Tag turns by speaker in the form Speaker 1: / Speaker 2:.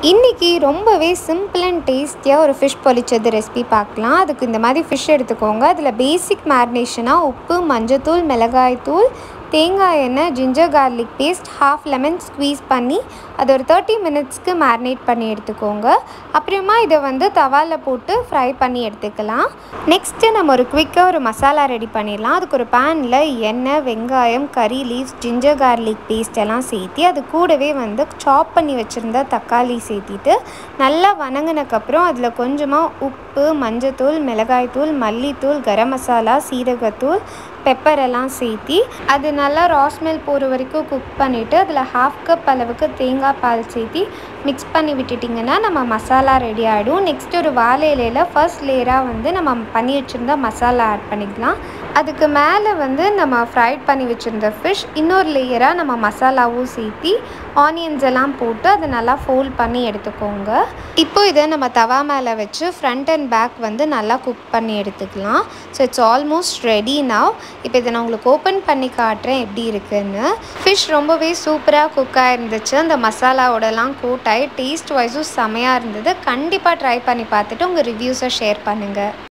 Speaker 1: இன்றைக்கி ரொம்பவே simple and டேஸ்டியாக ஒரு ஃபிஷ் பொரிச்சது ரெசிபி பார்க்கலாம் அதுக்கு இந்த மாதிரி ஃபிஷ் எடுத்துக்கோங்க அதில் பேசிக் மேரினேஷனாக உப்பு மஞ்சத்தூள் மிளகாய்த்தூள் தேங்காய் எண்ணெய் ginger garlic paste half lemon squeeze பண்ணி அது ஒரு தேர்ட்டி மினிட்ஸ்க்கு மேரினேட் பண்ணி எடுத்துக்கோங்க அப்புறமா இதை வந்து தவாவில் போட்டு ஃப்ரை பண்ணி எடுத்துக்கலாம் நெக்ஸ்ட்டு நம்ம ஒரு குவிக்காக ஒரு மசாலா ரெடி பண்ணிடலாம் அதுக்கு ஒரு பேனில் எண்ணெய் வெங்காயம் கறி லீவ்ஸ் ஜிஞ்சர் கார்லிக் பேஸ்ட் எல்லாம் சேர்த்தி அது கூடவே வந்து சாப் பண்ணி வச்சுருந்த தக்காளி சேர்த்திட்டு நல்லா வணங்கினக்கப்புறம் அதில் கொஞ்சமாக உப்பு மஞ்சத்தூள் மிளகாய்த்தூள் மல்லித்தூள் கரம் மசாலா சீரகத்தூள் பெப்பர் எல்லாம் சேர்த்தி அது நல்லா ராஸ்மெல் போகிற வரைக்கும் குக் பண்ணிவிட்டு அதில் ஹாஃப் கப் அளவுக்கு தேங்காய் பால் சேர்த்தி மிக்ஸ் பண்ணி விட்டுட்டிங்கன்னா நம்ம மசாலா ரெடி ஆகிடும் நெக்ஸ்ட் ஒரு வாழை இலையில் ஃபர்ஸ்ட் லேயராக வந்து நம்ம பண்ணி வச்சுருந்த மசாலா ஆட் பண்ணிக்கலாம் அதுக்கு மேலே வந்து நம்ம ஃப்ரைட் பண்ணி வச்சுருந்த ஃபிஷ் இன்னொரு லேயராக நம்ம மசாலாவும் சேர்த்தி ஆனியன்ஸ் எல்லாம் போட்டு அதை நல்லா ஃபோல்ட் பண்ணி எடுத்துக்கோங்க இப்போ இதை நம்ம தவா மேலே வச்சு ஃப்ரண்ட் அண்ட் பேக் வந்து நல்லா குக் பண்ணி எடுத்துக்கலாம் so it's almost ready now இப்போ இதை நான் உங்களுக்கு ஓப்பன் பண்ணி காட்டுறேன் எப்படி இருக்குன்னு ஃபிஷ் ரொம்பவே சூப்பராக குக்காக இருந்துச்சு அந்த மசாலாவோடலாம் கோட் ஆகி டேஸ்ட் வைஸும் செமையாக இருந்தது கண்டிப்பாக ட்ரை பண்ணி பார்த்துட்டு உங்கள் ரிவ்யூஸை ஷேர் பண்ணுங்கள்